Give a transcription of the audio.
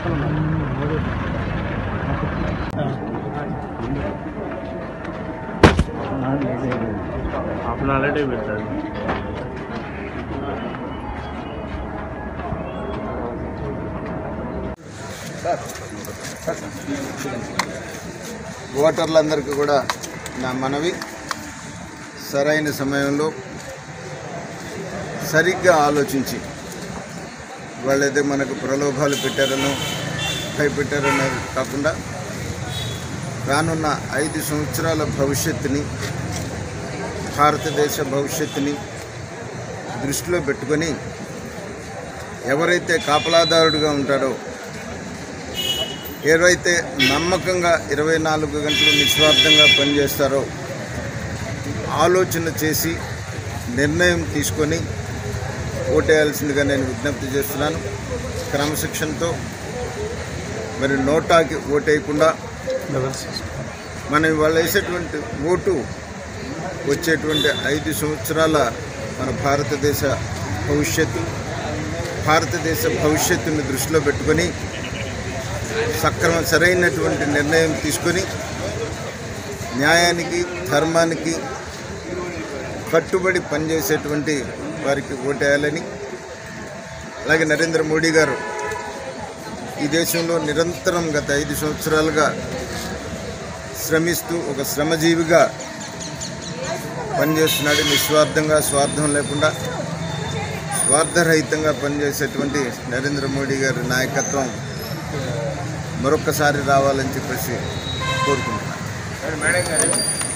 अपना लेटे बेटा ఓటర్లందరికీ కూడా నా మనవి సరైన సమయంలో సరిగ్గా ఆలోచించి వాళ్ళైతే మనకు ప్రలోభాలు పెట్టారనో భయపెట్టారనో కాకుండా రానున్న ఐదు సంవత్సరాల భవిష్యత్తుని భారతదేశ భవిష్యత్తుని దృష్టిలో పెట్టుకొని ఎవరైతే కాపలాదారుడిగా ఉంటాడో ఎవరైతే నమ్మకంగా ఇరవై నాలుగు గంటలు నిస్వార్థంగా పనిచేస్తారో ఆలోచన చేసి నిర్ణయం తీసుకొని ఓటేయాల్సిందిగా నేను విజ్ఞప్తి చేస్తున్నాను క్రమశిక్షణతో మరి నోటాకి ఓటేయకుండా మనం ఇవాళ వేసేటువంటి ఓటు వచ్చేటువంటి ఐదు సంవత్సరాల మన భారతదేశ భవిష్యత్తు భారతదేశ భవిష్యత్తుని దృష్టిలో పెట్టుకొని సక్రమ సరైనటువంటి నిర్ణయం తీసుకొని న్యాయానికి ధర్మానికి కట్టుబడి పనిచేసేటువంటి వారికి ఓటేయాలని అలాగే నరేంద్ర మోడీ గారు ఈ దేశంలో నిరంతరం గత ఐదు సంవత్సరాలుగా శ్రమిస్తూ ఒక శ్రమజీవిగా పనిచేస్తున్నాడు నిస్వార్థంగా స్వార్థం లేకుండా స్వార్థరహితంగా పనిచేసేటువంటి నరేంద్ర మోడీ గారి నాయకత్వం మరొక్కసారి రావాలని చెప్పేసి కోరుకుంటున్నాను